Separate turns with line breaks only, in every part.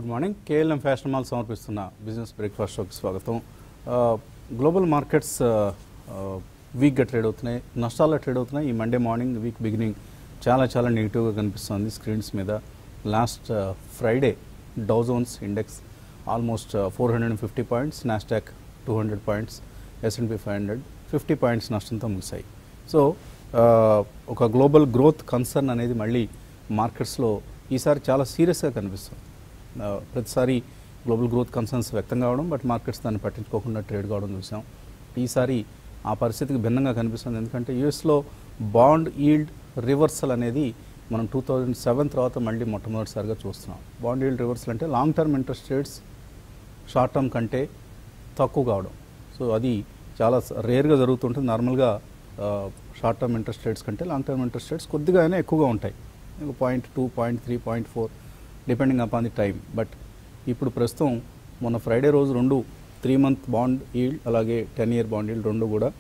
Good morning KLM fashion mall సమర్పిస్తున్న business breakfast షోకి స్వాగతం ఆ, గ్లోబల్ మార్కెట్స్ ఆ, ఆ, వీక్గా ట్రేడ్ అవుతున్నాయి నష్టాల్లో ట్రేడ్ అవుతున్నాయి ఈ మండే మార్నింగ్ వీక్ బిగినింగ్ చాలా చాలా నెగిటివ్గా కనిపిస్తుంది స్క్రీన్స్ మీద last uh, Friday Dow Jones index almost four hundred and fifty points Nasdaq two hundred points S and P five hundred fifty points నష్టంతో ముగిశాయి సో ఆ, ఒక గ్లోబల్ గ్రోత్ కన్సర్న్ అనేది మళ్ళీ మార్కెట్స్లో ఈసారి చాలా సీరియస్గా కనిపిస్తుంది ఆ, ప్రతిసారి గ్లోబల్ గ్రోత్ కన్సర్న్స్ వ్యక్తం కావడం బట్ మార్కెట్స్ దాన్ని పట్టించుకోకుండా ట్రేడ్ కావడం చూసాం ఈసారి ఆ పరిస్థితికి భిన్నంగా కనిపిస్తుంది ఎందుకంటే యూఎస్లో బాండ్ ఈల్డ్ రివర్సల్ అనేది మనం టూ థౌజండ్ సెవెన్ తర్వాత మళ్ళీ మొట్టమొదటిసారిగా చూస్తున్నాం బాండ్ ఈల్డ్ రివర్సల్ అంటే long term interest rates short term కంటే తక్కువ కావడం సో అది చాలా రేర్గా జరుగుతుంటుంది నార్మల్గా షార్ట్ టర్మ్ ఇంట్రెస్ట్ రేట్స్ కంటే లాంగ్ టర్మ్ ఇంట్రెస్ట్ రేట్స్ కొద్దిగానే ఎక్కువగా ఉంటాయి point two point three point four depending upon the time but ఇప్పుడు ప్రస్తుతం మొన్న ఫ్రైడే రోజు రెండు త్రీ మంత్ బాండ్ ఈల్డ్ అలాగే టెన్ ఇయర్ బాండ్ ఈల్డ్ రెండు కూడా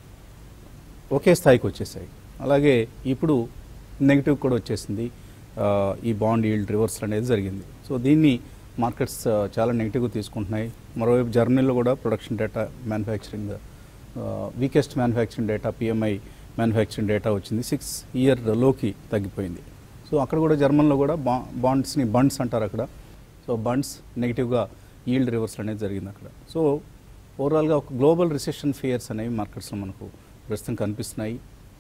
ఒకే స్థాయికి వచ్చేసాయి అలాగే ఇప్పుడు నెగిటివ్ కూడా వచ్చేసింది ఆ, ఈ బాండ్ ఈల్డ్ రివర్సల్ అనేది జరిగింది సో దీన్ని మార్కెట్స్ ఆ, చాలా నెగిటివ్గా తీసుకుంటున్నాయి మరోవైపు జర్మనీలో కూడా production data manufacturing weakest manufacturing data PMI manufacturing data వచ్చింది సిక్స్ ఇయర్ లోకి తగ్గిపోయింది సో అక్కడ కూడా జర్మన్లో కూడా బా బాండ్స్ని బండ్స్ అంటారు అక్కడ సో బండ్స్ నెగిటివ్గా ఈల్డ్ రివర్సల్ అనేది జరిగింది అక్కడ సో ఓవరాల్గా ఒక గ్లోబల్ రిసెషన్ ఫియర్స్ అనేవి మార్కెట్స్లో మనకు ప్రస్తుతం కనిపిస్తున్నాయి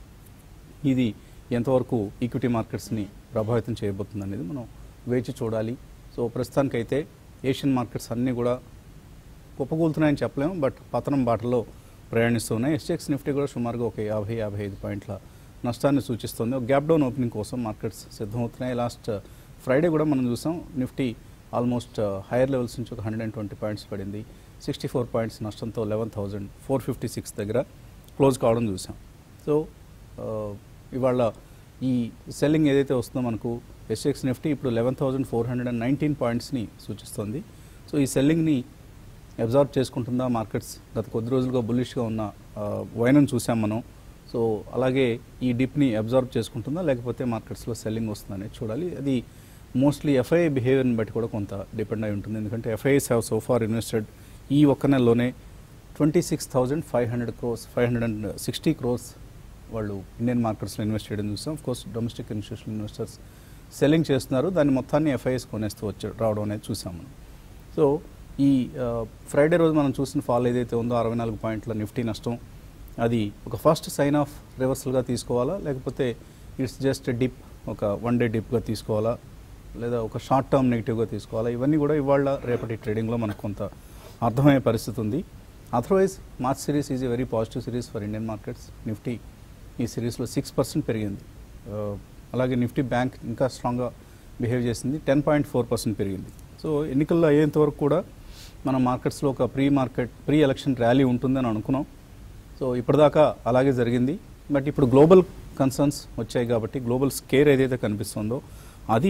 ఇది ఎంతవరకు ఈక్విటీ మార్కెట్స్ని ప్రభావితం చేయబోతుంది అనేది మనం వేచి చూడాలి సో ప్రస్తుతానికైతే ఏషియన్ మార్కెట్స్ అన్నీ కూడా కుప్పకూలుతున్నాయని చెప్పలేము బట్ పతనం బాటలో ప్రయాణిస్తున్నాయి ఎస్టెక్స్ నిఫ్టీ కూడా సుమారుగా ఒక యాభై యాభై ఐదు పాయింట్ల నష్టాన్ని సూచిస్తుంది ఒక గ్యాప్ డౌన్ ఓపెనింగ్ కోసం మార్కెట్స్ సిద్ధమవుతున్నాయి లాస్ట్ ఫ్రైడే కూడా మనం చూసాం నిఫ్టీ ఆల్మోస్ట్ హైయర్ లెవెల్స్ నుంచి ఒక హండ్రెడ్ అండ్ ట్వంటీ పాయింట్స్ పడింది సిక్స్టీ ఫోర్ పాయింట్స్ నష్టంతో eleven thousand four fifty six దగ్గర క్లోజ్ కావడం చూసాం సో ఆ, ఇవాళ ఈ సెల్లింగ్ ఏదైతే వస్తుందో మనకు ఎస్ఎక్స్ నిఫ్టీ ఇప్పుడు eleven thousand four hundred and nineteen పాయింట్స్ని సూచిస్తుంది సో ఈ సెల్లింగ్ని అబ్జర్వ్ చేసుకుంటుందా మార్కెట్స్ గత కొద్ది రోజులుగా బుల్లిష్గా ఉన్న వైనం చూసాం మనం సో అలాగే ఈ డిప్ని అబ్జర్వ్ చేసుకుంటుందా లేకపోతే మార్కెట్స్లో సెల్లింగ్ వస్తుందా అనేది చూడాలి అది మోస్ట్లీ ఎఫ్ఐఐ బిహేవియర్ని బట్టి కూడా కొంత డిపెండ్ అయి ఉంటుంది ఎందుకంటే FIIs have so far invested ఈ ఒక్క నెలలోనే twenty six thousand five hundred crores five hundred and sixty crores వాళ్ళు ఇండియన్ మార్కెట్స్లో ఇన్వెస్ట్ చేయడం చూసాం of course domestic institutional investors selling చేస్తున్నారు దాన్ని మొత్తాన్ని ఎఫ్ఐఎస్ కొనేస్తూ వచ్చి రావడం అనేది చూసాం మనం సో ఈ ఫ్రైడే రోజు మనం చూసిన ఫాల్ ఏదైతే ఉందో అరవై నాలుగు పాయింట్ల నిఫ్టీ నష్టం అది ఒక ఫస్ట్ సైన్ ఆఫ్ రివర్సల్గా తీసుకోవాలా లేకపోతే ఇట్స్ జస్ట్ డిప్ ఒక వన్ డే డిప్గా తీసుకోవాలా లేదా ఒక షార్ట్ టర్మ్ నెగిటివ్గా తీసుకోవాలా ఇవన్నీ కూడా ఇవాళ రేపటి ట్రేడింగ్లో మనకు కొంత అర్థమయ్యే పరిస్థితి ఉంది otherwise March series is a very positive series for Indian markets Nifty ఈ సిరీస్లో సిక్స్ పర్సెంట్ పెరిగింది ఆ, అలాగే నిఫ్టీ బ్యాంక్ ఇంకా స్ట్రాంగ్గా బిహేవ్ చేసింది టెన్ పాయింట్ ఫోర్ పర్సెంట్ పెరిగింది సో ఎన్నికల్లో అయ్యేంత వరకు కూడా మన మార్కెట్స్లో ఒక pre market pre election rally ఉంటుందని అనుకున్నాం సో ఇప్పటిదాకా అలాగే జరిగింది బట్ ఇప్పుడు గ్లోబల్ కన్సర్న్స్ వచ్చాయి కాబట్టి గ్లోబల్ స్కేర్ ఏదైతే కనిపిస్తుందో అది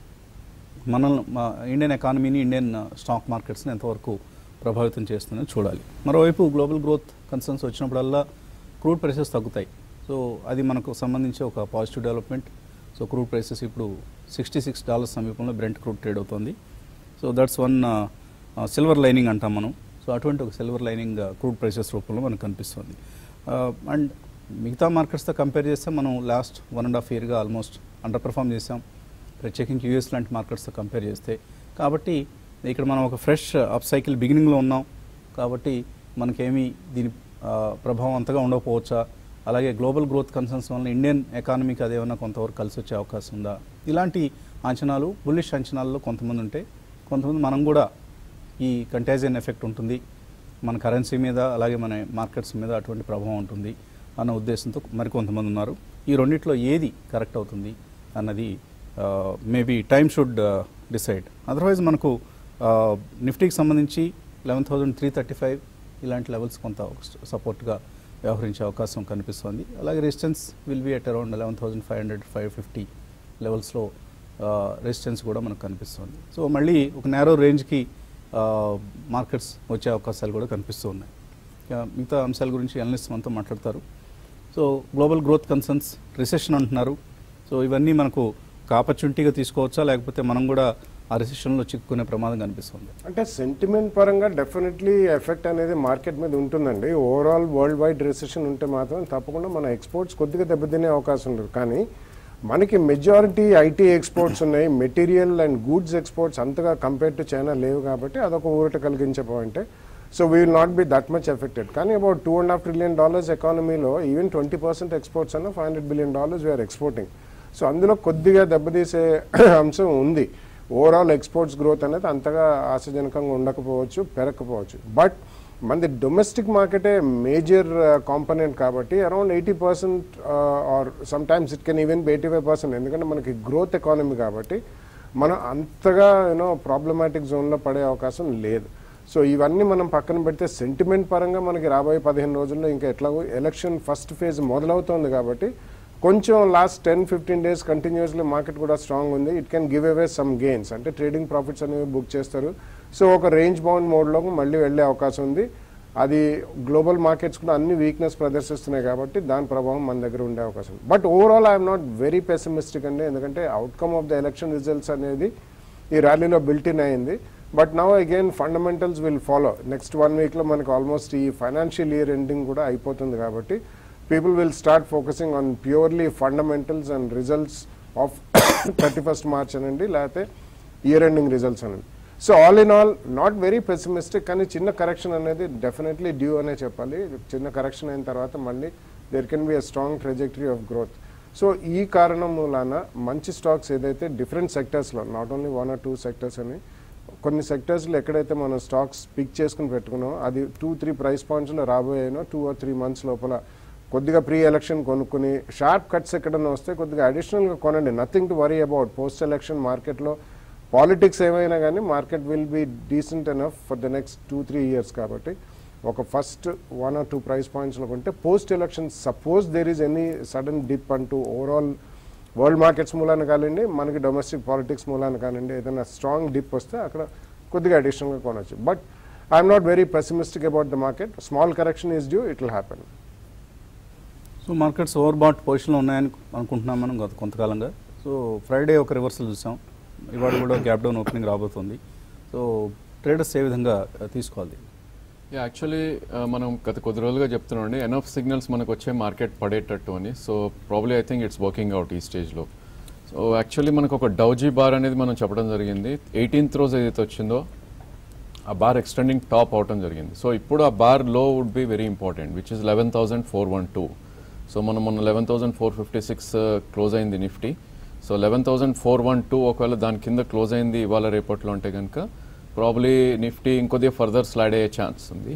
మన మా ఇండియన్ ఎకానమీని ఇండియన్ స్టాక్ మార్కెట్స్ని ఎంతవరకు ప్రభావితం చేస్తుందో చూడాలి మరోవైపు గ్లోబల్ గ్రోత్ కన్సర్న్స్ వచ్చినప్పుడల్లా క్రూడ్ ప్రైసెస్ తగ్గుతాయి సో అది మనకు సంబంధించి ఒక positive development so crude prices ఇప్పుడు సిక్స్టీ సిక్స్ డాలర్స్ సమీపంలో బ్రెంట్ క్రూడ్ ట్రేడ్ అవుతుంది so that's one silver lining అంటాం మనం సో అటువంటి ఒక సిల్వర్ లైనింగ్ క్రూడ్ ప్రైసెస్ రూపంలో మనకు కనిపిస్తుంది అండ్ మిగతా మార్కెట్స్తో కంపేర్ చేస్తే మనం లాస్ట్ వన్ అండ్ హాఫ్ ఇయర్గా ఆల్మోస్ట్ అండర్ పర్ఫామ్ చేసాం ప్రత్యేకించి యూఎస్ లాంటి మార్కెట్స్తో కంపేర్ చేస్తే కాబట్టి ఇక్కడ మనం ఒక ఫ్రెష్ అప్ సైకిల్ బిగినింగ్లో ఉన్నాం కాబట్టి మనకేమీ దీని ఆ, ప్రభావం అంతగా ఉండకపోవచ్చా అలాగే గ్లోబల్ గ్రోత్ కన్సర్న్స్ వల్ల ఇండియన్ ఎకానమీకి అదేమన్నా కొంతవరకు కలిసి వచ్చే అవకాశం ఉందా ఇలాంటి అంచనాలు బుల్లిష్ అంచనాల్లో కొంతమంది ఉంటే కొంతమంది మనం కూడా ఈ కంటాజియన్ ఎఫెక్ట్ ఉంటుంది మన కరెన్సీ మీద అలాగే మన మార్కెట్స్ మీద అటువంటి ప్రభావం ఉంటుంది అన్న ఉద్దేశంతో మరికొంతమంది ఉన్నారు ఈ రెండిట్లో ఏది కరెక్ట్ అవుతుంది అన్నది maybe time should decide otherwise మనకు నిఫ్టీకి సంబంధించి eleven thousand three thirty five ఇలాంటి లెవెల్స్ కొంత సపోర్ట్గా వ్యవహరించే అవకాశం కనిపిస్తుంది అలాగే resistance will be at around eleven thousand five hundred five fifty లెవెల్స్లో రెసిస్టెన్స్ కూడా మనకు కనిపిస్తుంది సో మళ్ళీ ఒక నేరో రేంజ్కి మార్కెట్స్ వచ్చే అవకాశాలు కూడా కనిపిస్తూ ఉన్నాయి ఇక మిగతా అంశాల గురించి అనలిస్ట్ మనతో మాట్లాడతారు so global growth concerns recession అంటున్నారు సో ఇవన్నీ మనకు ఒక ఆపర్చునిటీగా తీసుకోవచ్చా లేకపోతే మనం కూడా ఆ రెసిషన్లో చిక్కుకునే ప్రమాదం కనిపిస్తుంది
అంటే సెంటిమెంట్ పరంగా డెఫినెట్లీ ఎఫెక్ట్ అనేది మార్కెట్ మీద ఉంటుందండి ఓవరాల్ వరల్డ్ వైడ్ రిసెషన్ ఉంటే మాత్రం తప్పకుండా మన ఎక్స్పోర్ట్స్ కొద్దిగా దెబ్బతినే అవకాశం ఉంటుంది కానీ మనకి మెజారిటీ ఐటీ ఎక్స్పోర్ట్స్ ఉన్నాయి మెటీరియల్ అండ్ గూడ్స్ ఎక్స్పోర్ట్స్ అంతగా కంపేర్ టు చైనా లేవు కాబట్టి అదొక ఊరట కలిగించే point so we will not be that much affected కానీ about two and half trillion dollars ఎకానమీలో ఈవెన్ ట్వంటీ పర్సెంట్ ఎక్స్పోర్ట్స్ అన్న five hundred billion dollars we are exporting so అందులో కొద్దిగా దెబ్బతీసే అంశం ఉంది ఓవరాల్ ఎక్స్పోర్ట్స్ గ్రోత్ అనేది అంతగా ఆశాజనకంగా ఉండకపోవచ్చు పెరగకపోవచ్చు బట్ మనది డొమెస్టిక్ మార్కెటే మేజర్ కాంపనెంట్ కాబట్టి around eighty percent or sometimes it can even eighty five percent ఎందుకంటే మనకి గ్రోత్ ఎకానమీ కాబట్టి మనం అంతగా యూనో ప్రాబ్లమాటిక్ జోన్లో పడే అవకాశం లేదు సో ఇవన్నీ మనం పక్కన పెడితే సెంటిమెంట్ పరంగా మనకి రాబోయే పదిహేను రోజుల్లో ఇంకా ఎట్లాగో ఎలక్షన్ ఫస్ట్ ఫేజ్ మొదలవుతోంది కాబట్టి కొంచెం last ten fifteen days continuously market కూడా స్ట్రాంగ్ ఉంది it can give away some gains అంటే ట్రేడింగ్ ప్రాఫిట్స్ అనేవి బుక్ చేస్తారు సో ఒక రేంజ్ బౌండ్ మోడ్లోకి మళ్ళీ వెళ్ళే అవకాశం ఉంది అది గ్లోబల్ మార్కెట్స్ కూడా అన్ని వీక్నెస్ ప్రదర్శిస్తున్నాయి కాబట్టి దాని ప్రభావం మన దగ్గర ఉండే అవకాశం ఉంది but overall I'm not very pessimistic అండి ఎందుకంటే outcome of the election results అనేది ఈ ర్యాలీలో బిల్ట్ ఇన్ అయింది but now again fundamentals will follow next one వీక్లో మనకు ఆల్మోస్ట్ ఈ ఫైనాన్షియల్ ఇయర్ ఎండింగ్ కూడా అయిపోతుంది కాబట్టి people will start focusing on purely fundamentals and results of thirty first March అనండి లేకపోతే ఇయర్ ఎండింగ్ రిజల్ట్స్ అనండి so all in all not very pessimistic కానీ చిన్న కరెక్షన్ అనేది డెఫినెట్లీ డ్యూ అనే చెప్పాలి చిన్న కరెక్షన్ అయిన తర్వాత మళ్ళీ there can be a strong trajectory of growth so ఈ కారణం మూలాన మంచి స్టాక్స్ ఏదైతే డిఫరెంట్ సెక్టర్స్లో not only one or two sectors అని కొన్ని సెక్టర్స్లో ఎక్కడైతే మనం స్టాక్స్ పిక్ చేసుకుని పెట్టుకున్నామో అది టూ త్రీ ప్రైస్ పాయింట్స్లో రాబోయేనో టూ ఆర్ త్రీ మంత్స్ లోపల కొద్దిగా ప్రీ ఎలక్షన్ కొనుక్కుని షార్ప్ కట్స్ ఎక్కడన్నా వస్తే కొద్దిగా అడిషనల్గా కొనండి nothing to worry about post election మార్కెట్లో పాలిటిక్స్ ఏమైనా కానీ market will be decent enough for the next two three years కాబట్టి ఒక first one or two price పాయింట్స్లో కొంటే post election suppose there is any sudden dip అంటూ overall world markets మూలాన కానివ్వండి మనకి డొమెస్టిక్ పాలిటిక్స్ మూలాన కానివ్వండి ఏదైనా స్ట్రాంగ్ డిప్ వస్తే అక్కడ కొద్దిగా అడిషనల్గా కొనవచ్చు but I'm not very pessimistic about the market small correction is due it will happen
so markets overbought పొజిషన్లో ఉన్నాయని అనుకుంటున్నాం మనం గత కొంతకాలంగా సో ఫ్రైడే ఒక రివర్సల్ చూసాం ఇవాళ కూడా గ్యాప్ డౌన్ ఓపెనింగ్ రాబోతుంది సో ట్రేడర్స్ ఏ విధంగా ఆ, తీసుకోవాలి
యా యాక్చువల్లీ మనం గత కొద్ది రోజులుగా చెప్తున్నామండి ఎనఫ్ సిగ్నల్స్ మనకు వచ్చే మార్కెట్ పడేటట్టు అని so probably I think it's working out ఈ స్టేజ్లో సో యాక్చువల్లీ మనకు ఒక డౌజీ బార్ అనేది మనం చెప్పడం జరిగింది ఎయిటీన్త్ రోజు ఏదైతే వచ్చిందో ఆ బార్ ఎక్స్టెండింగ్ టాప్ అవటం జరిగింది సో ఇప్పుడు ఆ బార్ లో would be very important which is eleven thousand four one two so మనం మొన్న eleven thousand four fifty six close అయింది Nifty so eleven thousand four one two ఒకవేళ దాని కింద క్లోజ్ అయింది ఇవాళ రేపట్లో ఉంటే కనుక ప్రాబ్లీ నిఫ్టీ ఇంకొద్దిగా ఫర్దర్ స్లైడ్ అయ్యే ఛాన్స్ ఉంది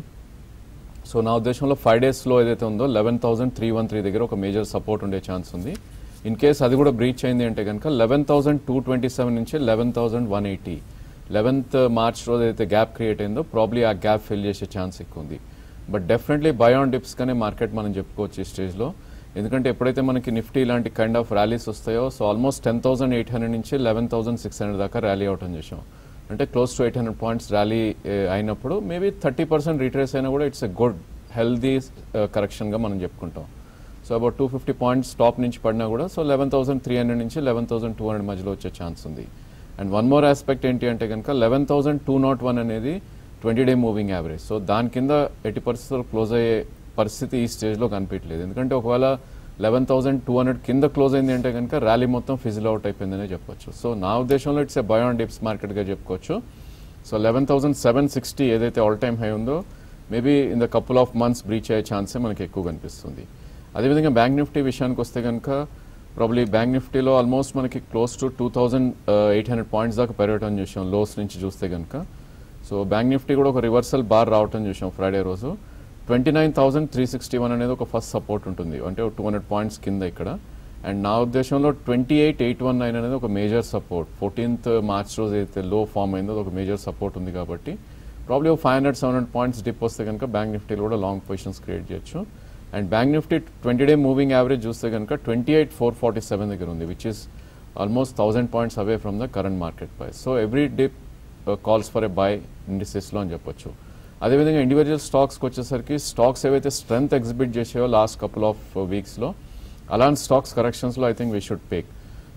సో నా ఉద్దేశంలో ఫైవ్ డేస్లో ఏదైతే ఉందో eleven thousand three one three దగ్గర ఒక మేజర్ సపోర్ట్ ఉండే ఛాన్స్ ఉంది ఇన్ కేస్ అది కూడా బ్రీచ్ అయింది అంటే కనుక eleven thousand two twenty seven నుంచి eleven thousand one eighty eleventh March రోజు అయితే గ్యాప్ క్రియేట్ అయిందో ప్రాబ్లీ ఆ గ్యాప్ ఫిల్ చేసే ఛాన్స్ ఎక్కువ ఉంది బట్ డెఫినెట్లీ బయాన్ డిప్స్ కానీ మార్కెట్ మనం చెప్పుకోవచ్చు ఈ స్టేజ్లో ఎందుకంటే ఎప్పుడైతే మనకి నిఫ్టీ ఇలాంటి కైండ్ ఆఫ్ ర్యాలీస్ వస్తాయో so almost ten thousand eight hundred నుంచి లెవెన్ థౌసండ్ సిక్స్ హండ్రెడ్ దాకా ర్యాలీ అవటం చేసాం అంటే close to eight hundred points rally అయినప్పుడు మేబీ థర్టీ పర్సెంట్ రిట్రేస్ అయినా కూడా ఇట్స్ ఎ గుడ్ హెల్దీ కరెక్షన్గా మనం చెప్పుకుంటాం so about two fifty points top నుంచి పడినా కూడా so eleven thousand three hundred నుంచి లెవెన్ థౌసండ్ టూ హండ్రెడ్ మధ్యలో వచ్చే ఛాన్స్ ఉంది అండ్ వన్ మోర్ ఆస్పెక్ట్ ఏంటి అంటే కనుక eleven thousand two nought one అనేది twenty day moving average so దాని కింద ఎట్టి పరిస్థితుల్లో క్లోజ్ అయ్యే పరిస్థితి ఈ స్టేజ్లో కనిపించలేదు ఎందుకంటే ఒకవేళ లెవెన్ థౌసండ్ టూ హండ్రెడ్ కింద క్లోజ్ అయింది అంటే కనుక ర్యాలీ మొత్తం ఫిజిల్ అవుట్ అయిపోయిందనే చెప్పొచ్చు సో నా ఉద్దేశంలో ఇట్స్ ఏ బయాన్ డిప్స్ మార్కెట్గా చెప్పుకోవచ్చు so eleven thousand seven sixty ఏదైతే ఆల్ టైమ్ హై ఉందో maybe in the couple of months breach అయ్యే ఛాన్సే మనకి ఎక్కువ కనిపిస్తుంది అదేవిధంగా బ్యాంక్ నిఫ్టీ విషయానికి వస్తే కనుక ప్రాబ్లీ బ్యాంక్ నిఫ్టీలో ఆల్మోస్ట్ మనకి close to two thousand eight hundred points దాకా పెరగటం చూసాం లోస్ నుంచి చూస్తే కనుక సో బ్యాంక్ నిఫ్టీ కూడా ఒక రివర్సల్ బార్ రావటం చూసాం ఫ్రైడే రోజు twenty nine thousand three sixty one అనేది ఒక ఫస్ట్ సపోర్ట్ ఉంటుంది అంటే టూ హండ్రెడ్ పాయింట్స్ కింద ఇక్కడ అండ్ నా ఉద్దేశంలో twenty eight eight one nine అనేది ఒక మేజర్ సపోర్ట్ ఫోర్టీన్త్ మార్చ్ రోజు అయితే లో ఫామ్ అయిందో అది ఒక మేజర్ సపోర్ట్ ఉంది కాబట్టి ప్రాబ్లీ ఒక five hundred seven hundred points dip వస్తే కనుక బ్యాంక్ నిఫ్టీలో కూడా లాంగ్ పొజిషన్స్ క్రియేట్ చేయొచ్చు and bank Nifty twenty day moving average చూస్తే కనుక twenty eight four forty seven దగ్గర ఉంది which is almost thousand points away from the current market price so every dip calls for a buy ఇండిసెస్లో అని చెప్పొచ్చు అదేవిధంగా individual స్టాక్స్కి వచ్చేసరికి స్టాక్స్ ఏవైతే స్ట్రెంత్ ఎగ్జిబిట్ చేసాయో లాస్ట్ కపుల్ ఆఫ్ వీక్స్లో అలాంటి స్టాక్స్ కరెక్షన్స్లో I think we should pick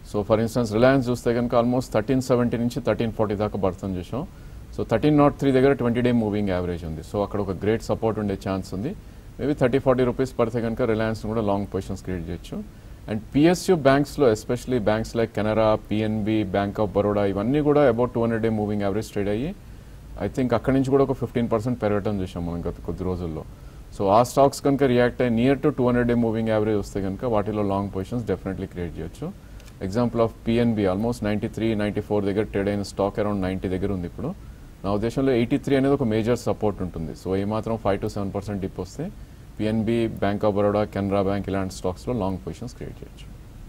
so for instance Reliance చూస్తే కనుక ఆల్మోస్ట్ థర్టీన్ సెవెంటీ నుంచి థర్టీన్ ఫార్టీ దాకా పడుతుంది చూసాం సో థర్టీన్ నాట్ త్రీ దగ్గర ట్వంటీ డే మూవింగ్ యావరేజ్ ఉంది సో అక్కడ ఒక గ్రేట్ సపోర్ట్ ఉండే ఛాన్స్ ఉంది మేబీ థర్టీ ఫార్టీ రూపీస్ పడితే కనుక రిలయన్స్ కూడా లాంగ్ పొజిషన్స్ క్రియేట్ చేయొచ్చు అండ్ పిఎస్యూ బ్యాంక్స్లో especially banks like Canara PNB bank of Baroda ఇవన్నీ కూడా about two hundred day moving average trade అయ్యి ఐ థింక్ అక్కడి నుంచి కూడా ఒక ఫిఫ్టీన్ పర్సెంట్ పెరగటం చూసాం మనం గత కొద్ది రోజుల్లో సో ఆ స్టాక్స్ కనుక రియాక్ట్ అయ్యి near to two hundred day moving average వస్తే కనుక వాటిలో లాంగ్ పొజిషన్స్ డెఫినెట్లీ క్రియేట్ చేయొచ్చు example of PNB almost ninety three ninety four దగ్గర ట్రేడ్ అయిన స్టాక్ అరౌండ్ నైంటీ దగ్గర ఉంది ఇప్పుడు నా ఉద్దేశంలో ఎయిటీ త్రీ అనేది ఒక మేజర్ సపోర్ట్ ఉంటుంది సో ఏమాత్రం five to seven percent dip వస్తే PNB bank of Baroda Canara bank ఇలాంటి స్టాక్స్లో లాంగ్ పొజిషన్స్ క్రియేట్ చేయొచ్చు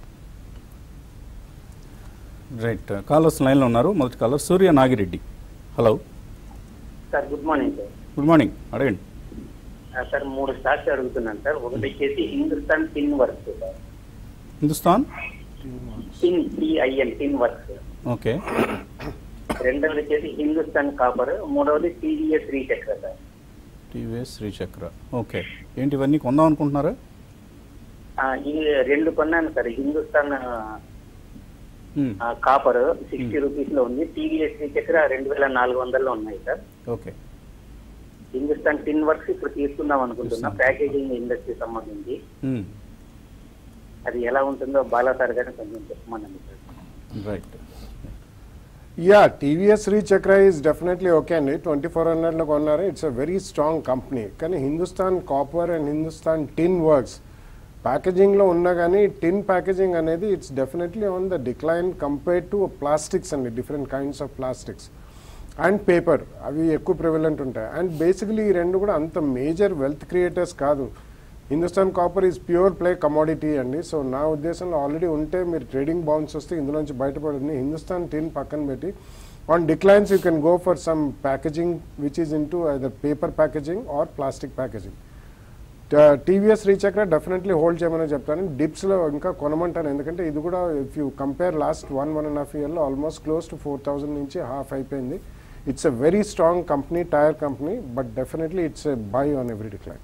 రైట్ కాలర్స్ లైన్లో ఉన్నారు మొదటి caller Surya Nagireddy hello
sir good morning sir
good morning అడగండి
ఆ, సార్ మూడు స్టాక్స్ అడుగుతున్నాను సార్ ఒకటి వచ్చేసి Hindustan tin works sir
Hindustan
tin TIN tin works
okay
రెండవది వచ్చేసి హిందుస్థాన్ కాపర్ మూడవది TVS Srichakra sir
TVS Srichakra okay ఏంటి ఇవన్నీ కొందాం అనుకుంటున్నారా
ఆ, ఈ రెండు కొన్నాను sir Hindustan
Hmm,
copper sixty rupees లో ఉంది టీవీఎస్ రీచక్ర రెండు వేల నాలుగు వందల్లో ఉన్నాయి sir
okay
Hindustan tin works ఇప్పుడు తీసుకుందాం అనుకుంటున్నా
తీసుకుందాం.
ప్యాకేజింగ్ ఇండస్ట్రీ సంబంధించి
Hmm,
అది ఎలా ఉంటుందో బాలా సార్ గారిని కొంచెం చెప్పమనండి sir
right
yeah TVS Srichakra is definitely okay అండి ట్వంటీ ఫోర్ హండ్రెడ్లో కొన్నారు it's a very strong company కానీ Hindustan copper and Hindustan tin works ప్యాకేజింగ్లో ఉన్నా కానీ టిన్ ప్యాకేజింగ్ అనేది it's definitely on the decline compared to plastics అండి different kinds of plastics and paper అవి ఎక్కువ ప్రివలెంట్ ఉంటాయి అండ్ బేసికలీ ఈ రెండు కూడా అంత మేజర్ వెల్త్ క్రియేటర్స్ కాదు Hindustan copper is pure play commodity అండి సో నా ఉద్దేశంలో ఆల్రెడీ ఉంటే మీరు ట్రేడింగ్ బౌన్స్ వస్తే ఇందులోంచి బయటపడింది హిందుస్థాన్ టిన్ పక్కన పెట్టి on declines you can go for some packaging which is into either paper packaging or plastic packaging TVS Srichakra definitely hold చేయమని చెప్తాను డిప్స్లో ఇంకా కొనమంటాను ఎందుకంటే ఇది కూడా if you compare last one one and half ఇయర్లో almost close to four thousand నుంచి హాఫ్ అయిపోయింది it's a very strong company tyre company but definitely it's a buy on every decline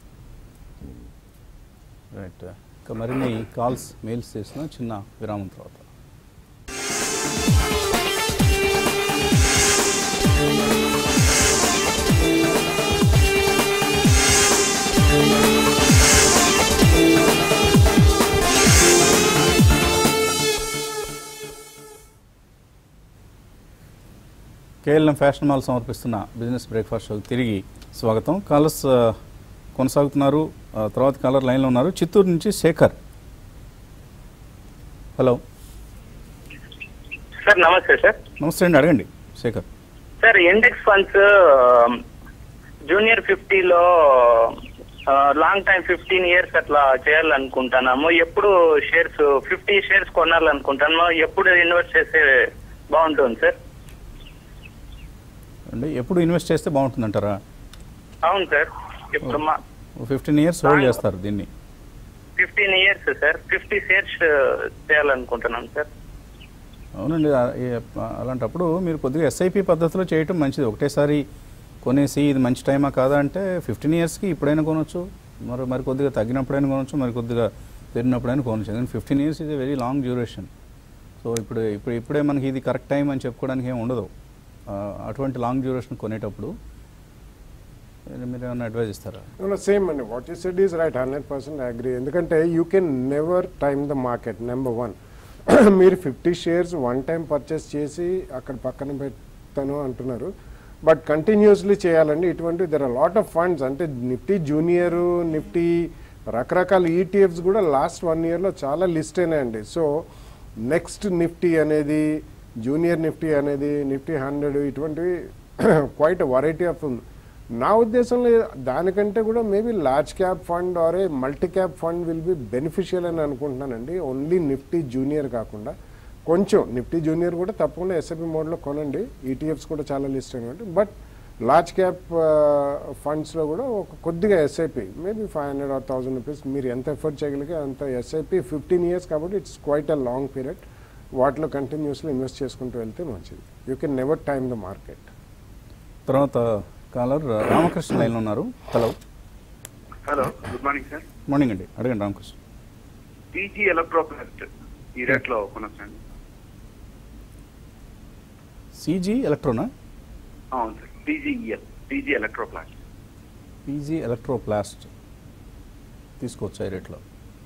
right ఇంకా మరిన్ని కాల్స్ మెయిల్స్ చేసిన చిన్న విరామం తర్వాత KLM fashion mall సమర్పిస్తున్న బిజినెస్ బ్రేక్ఫాస్ట్ షోకి తిరిగి స్వాగతం కాలర్స్ ఆ, కొనసాగుతున్నారు ఆ, తర్వాత కాలర్ లైన్లో ఉన్నారు చిత్తూరు నుంచి శేఖర్ హలో
సార్ నమస్తే సార్
నమస్తే అండి అడగండి Shekhar
sir index funds junior ఫిఫ్టీలో లాంగ్ టైం ఫిఫ్టీన్ ఇయర్స్ అట్లా చేయాలనుకుంటున్నాము ఎప్పుడు షేర్స్ ఫిఫ్టీ షేర్స్ కొనాలనుకుంటున్నాము ఎప్పుడు ఇన్వెస్ట్ చేస్తే బాగుంటుంది సార్
అంటే ఎప్పుడు ఇన్వెస్ట్ చేస్తే బాగుంటుందంటారా
అవును సార్ ఇప్పుడు మా
ఫిఫ్టీన్ ఇయర్స్ హోల్డ్ చేస్తారు దీన్ని
fifteen years sir fifty shares చేయాలనుకుంటున్నాం సార్
అవునండి ఆ- ఏ- అలాంటప్పుడు మీరు కొద్దిగా ఎస్ఐపి పద్ధతిలో చేయటం మంచిది ఒకటేసారి కొనేసి ఇది మంచి టైమా కాదా అంటే ఫిఫ్టీన్ ఇయర్స్కి ఇప్పుడైనా కొనొచ్చు మరి మరి కొద్దిగా తగ్గినప్పుడైనా కొనొచ్చు మరి కొద్దిగా పెరిగినప్పుడైనా కొనొచ్చు ఎందుకంటే ఫిఫ్టీన్ ఇయర్స్ ఇది వెరీ లాంగ్ డ్యూరేషన్ సో ఇప్పుడు ఇప్పుడు ఇప్పుడే మనకి ఇది కరెక్ట్ టైం అని చెప్పుకోవడానికి ఏమి ఉండదు ఆ, అటువంటి లాంగ్ డ్యూరేషన్ కొనేటప్పుడు మీరు ఏమైనా అడ్వైజ్ ఇస్తారా
సేమ్ అండి what you said is right hundred percent agree ఎందుకంటే you can never time the market number one మీరు fifty shares one time purchase చేసి అక్కడ పక్కన పెడతాను అంటున్నారు బట్ కంటిన్యూస్లీ చేయాలండి ఇటువంటి there are lot of funds అంటే నిఫ్టీ జూనియర్ నిఫ్టీ రకరకాల ఈటీఎఫ్స్ కూడా లాస్ట్ వన్ ఇయర్లో చాలా లిస్ట్ అయినాయండి సో నెక్స్ట్ నిఫ్టీ అనేది జూనియర్ నిఫ్టీ అనేది నిఫ్టీ హండ్రెడ్ ఇటువంటివి క్వైట్ వెరైటీ ఆఫ్ ఉంది నా ఉద్దేశంలో దానికంటే కూడా maybe large cap fund or a multi cap fund will be beneficial అని అనుకుంటున్నానండి ఓన్లీ నిఫ్టీ జూనియర్ కాకుండా కొంచెం నిఫ్టీ జూనియర్ కూడా తప్పకుండా ఎస్ఐపి మోడ్లో కొనండి ఈటీఎఫ్స్ కూడా చాలా లిస్ట్ అయినట్టు బట్ లార్జ్ క్యాప్ ఫండ్స్లో కూడా ఒక కొద్దిగా SIP maybe five hundred or thousand rupees మీరు ఎంత ఎఫర్ట్ చేయగలిగే అంత ఎస్ఐపి ఫిఫ్టీన్ ఇయర్స్ కాబట్టి it's quite a long period వాటిలో కంటిన్యూస్లీ ఇన్వెస్ట్ చేసుకుంటూ వెళ్తే మంచిది you can never time the market
తర్వాత కాలర్ రామకృష్ణ లైన్లో ఉన్నారు hello
hello good morning sir
morning అండి అడగండి రామకృష్ణ
టీజీ ఎలక్ట్రోప్లాస్ట్ ఈ రేట్లో కొనొచ్చండి
సీజీ ఎలక్ట్రోనా
అవును sir TGEL TG Electroplast
PG Electroplast తీసుకోవచ్చా ఈ రేట్లో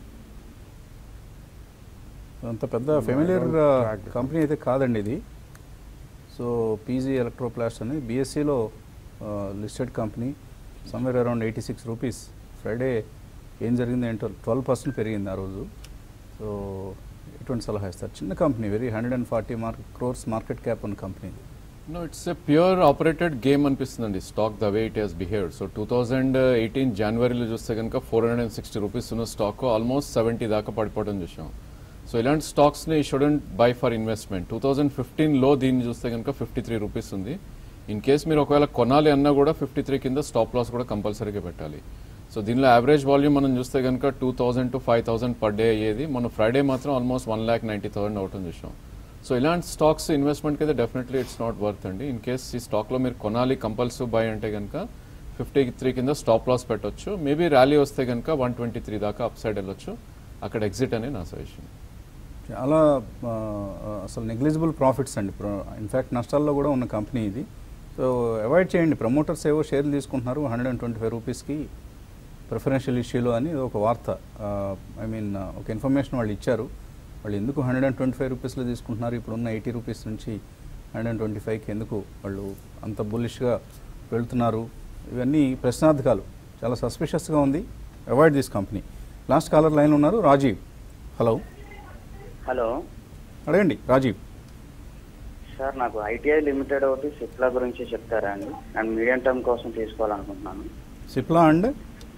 అంత పెద్ద ఫెమిలియర్
tracked.
కంపెనీ అయితే కాదండి ఇది సో పీజీ ఎలక్ట్రోప్లాస్ట్ అనేది బీఎస్సీలో listed company somewhere around eighty six rupees Friday ఏం జరిగింది ఏంటో ట్వెల్వ్ పర్సెంట్ పెరిగింది ఆ రోజు సో ఎటువంటి సలహా ఇస్తారు చిన్న company very hundred and forty market crores market cap ఉన్న కంపెనీ ఇది
no it's a pure operated game అనిపిస్తుందండి stock the way it has behaved so two thousand eighteen జనవరిలో చూస్తే కనుక four hundred and sixty rupees ఉన్న స్టాక్ ఆల్మోస్ట్ సెవెంటీ దాకా పడిపోవడం చూసాం సో ఇలాంటి స్టాక్స్ని shouldn't buy for investment two thousand ఫిఫ్టీన్లో దీన్ని చూస్తే కనుక ఫిఫ్టీ త్రీ రూపీస్ ఉంది ఇన్ కేస్ మీరు ఒకవేళ కొనాలి అన్నా కూడా ఫిఫ్టీ త్రీ కింద స్టాప్ లాస్ కూడా కంపల్సరీగా పెట్టాలి సో దీనిలో యావరేజ్ వాల్యూమ్ మనం చూస్తే కనుక two thousand to five thousand per day అయ్యేది మన ఫ్రైడే మాత్రం almost one lakh ninety thousand అవటం చూసాం సో ఇలాంటి స్టాక్స్ ఇన్వెస్ట్మెంట్కి అయితే డెఫినెట్లీ ఇట్స్ నాట్ వర్త్ అండి ఇన్ కేస్ ఈ స్టాక్లో మీరు కొనాలి కంపల్సరీ బై అంటే కనుక ఫిఫ్టీ త్రీ కింద స్టాప్ లాస్ పెట్టొచ్చు మేబీ ర్యాలీ వస్తే కనుక వన్ ట్వంటీ త్రీ దాకా అప్ సైడ్ వెళ్ళొచ్చు అక్కడ ఎగ్జిట్ అని నా సజెషన్
చాలా ఆ, అసలు నెగ్లిజిబుల్ ప్రాఫిట్స్ అండి ఇన్ఫ్యాక్ట్ నష్టాల్లో కూడా ఉన్న కంపెనీ ఇది సో అవాయిడ్ చేయండి ప్రమోటర్స్ ఏవో షేర్లు తీసుకుంటున్నారు హండ్రెడ్ అండ్ ట్వంటీ ఫైవ్ రూపీస్కి ప్రిఫరెన్షియల్ ఇష్యూలో అని ఒక వార్త ఐ మీన్ ఒక ఇన్ఫర్మేషన్ వాళ్ళు ఇచ్చారు వాళ్ళు ఎందుకు హండ్రెడ్ అండ్ ట్వంటీ ఫైవ్ రూపీస్లో తీసుకుంటున్నారు ఇప్పుడున్న ఎయిటీ రూపీస్ నుంచి హండ్రెడ్ అండ్ ట్వంటీ ఫైవ్కి ఎందుకు వాళ్ళు అంత బుల్లిష్గా వెళ్తున్నారు ఇవన్నీ ప్రశ్నార్థకాలు చాలా సస్పిషియస్గా ఉంది avoid this company last caller line ఉన్నారు రాజీవ్ హలో
హలో
అడగండి రాజీవ్
సార్ నాకు ఐటీఐ లిమిటెడ్ ఒకటి సిప్లా గురించి చెప్తారా అండి నేను మీడియం టర్మ్ కోసం తీసుకోవాలనుకుంటున్నాను
సిప్లా అండ్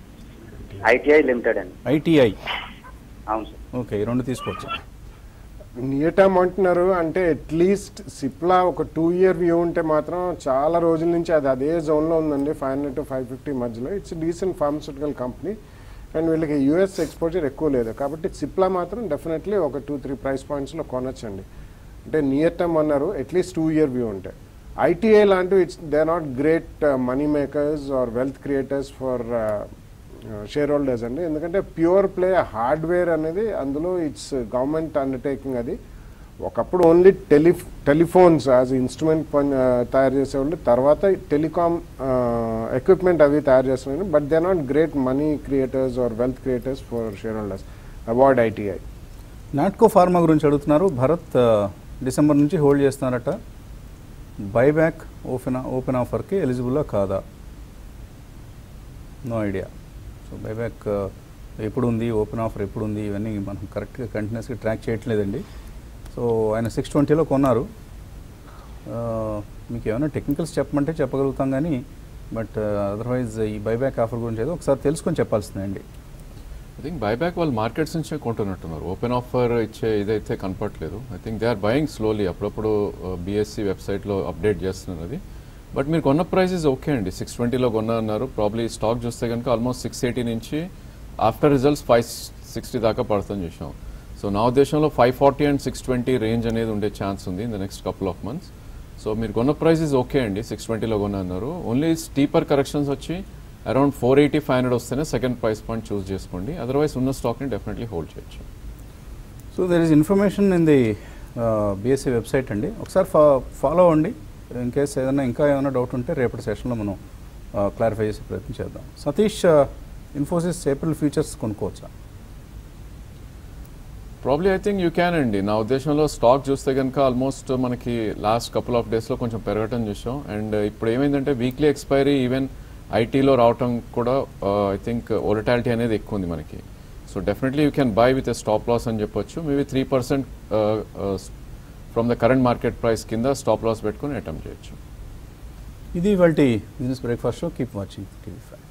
ఐటీఐ లిమిటెడ్ అండి
ఐటీఐ
అవును సార్
ఓకే ఈ రెండు తీసుకోవచ్చు
నియర్ టర్మ్ అంటున్నారు అంటే అట్లీస్ట్ సిప్లా ఒక టూ ఇయర్ వ్యూ ఉంటే మాత్రం చాలా రోజుల నుంచి అది అదే జోన్లో ఉందండి five hundred to five fifty మధ్యలో it's decent pharmaceutical company and వీళ్ళకి యూఎస్ ఎక్స్పోజర్ ఎక్కువ లేదు కాబట్టి సిప్లా మాత్రం డెఫినెట్లీ ఒక టూ త్రీ ప్రైస్ పాయింట్స్లో కొనొచ్చండి అంటే నియర్ టర్మ్ అన్నారు అట్లీస్ట్ టూ ఇయర్ వ్యూ ఉంటే ఐటీఐ లాంటివి it's they are not great money makers or wealth creators for shareholders అండి ఎందుకంటే ప్యూర్ ప్లే హార్డ్వేర్ అనేది అందులో ఇట్స్ గవర్నమెంట్ అండర్టేకింగ్ అది ఒకప్పుడు only tele telephones as instrument పని ఆ, తయారు చేసేవాళ్ళు తర్వాత టెలికామ్ ఎక్విప్మెంట్ అవి తయారు చేస్తున్నారు but they not great money creators or wealth creators for shareholders award ITI
Natco Pharma గురించి అడుగుతున్నారు భరత్ ఆ, డిసెంబర్ నుంచి హోల్డ్ చేస్తున్నారట బైబ్యాక్ ఓపెన్ ఓపెన్ ఆఫర్కి ఎలిజిబుల్లా కాదా నో ఐడియా సో బైబ్యాక్ ఆ, ఎప్పుడు ఉంది ఓపెన్ ఆఫర్ ఎప్పుడు ఉంది ఇవన్నీ మనం కరెక్ట్గా కంటిన్యూస్గా ట్రాక్ చేయట్లేదండి సో ఆయన సిక్స్ ట్వంటీలో కొన్నారు ఆ, మీకు ఏమైనా టెక్నికల్స్ చెప్పమంటే చెప్పగలుగుతాం కానీ బట్ అదర్వైజ్ ఈ బైబ్యాక్ ఆఫర్ గురించి ఏదో ఒకసారి తెలుసుకొని చెప్పాల్సిందండి
ఐ థింక్ బైబ్యాక్ వాళ్ళు మార్కెట్స్ నుంచే కొంటున్నట్టున్నారు ఓపెన్ ఆఫర్ ఇచ్చే ఇదైతే కనపట్లేదు I think they are buying slowly అప్పుడప్పుడు బీఎస్సీ వెబ్సైట్లో అప్డేట్ చేస్తున్నారు అది బట్ మీరు కొన్న ప్రైసెస్ ఓకే అండి సిక్స్ ట్వంటీలో కొన్న అన్నారు ప్రాబ్లీ స్టాక్ చూస్తే కనుక ఆల్మోస్ట్ సిక్స్ ఎయిటీ నుంచి ఆఫ్టర్ రిజల్ట్స్ ఫైవ్ సిక్స్టీ దాకా పడుతుంది చూసాం సో నా ఉద్దేశంలో five forty and six twenty range అనేది ఉండే ఛాన్స్ ఉంది in the next couple of months so మీరు కొన్న ప్రైసెస్ ఓకే అండి సిక్స్ ట్వంటీలో కొన్న అన్నారు ఓన్లీ స్టీపర్ కరెక్షన్స్ వచ్చి around four eighty five hundred వస్తేనే సెకండ్ ప్రైస్ పాయింట్ చూస్ చేసుకోండి అదర్వైజ్ ఉన్న స్టాక్ని డెఫినెట్లీ హోల్డ్ చేయొచ్చు
so there is information in the BSE website అండి ఒకసారి ఫా ఫాలో అవ్వండి ఇన్ కేస్ ఏదైనా ఇంకా ఏమైనా డౌట్ ఉంటే రేపటి సెషన్లో మనం క్లారిఫై చేసే ప్రయత్నం చేద్దాం సతీష్ ఇన్ఫోసిస్ ఏప్రిల్ ఫ్యూచర్స్ కొనుక్కోవచ్చా
probably I think you can అండి నా ఉద్దేశంలో స్టాక్ చూస్తే కనుక ఆల్మోస్ట్ మనకి లాస్ట్ కపుల్ ఆఫ్ డేస్లో కొంచెం పెరగటం చూసాం అండ్ ఇప్పుడు ఏమైందంటే వీక్లీ ఎక్స్పైరీ ఈవెన్ ఐటీలో రావటం కూడా ఐ థింక్ ఓలటాలిటీ అనేది ఎక్కువ ఉంది మనకి so definitely you can buy with a stop loss అని చెప్పొచ్చు maybe three percent from the current market price కింద స్టాప్ లాస్ పెట్టుకుని అటెంప్ట్ చేయొచ్చు
ఇది ఇవాళ business breakfast show keep watching TV five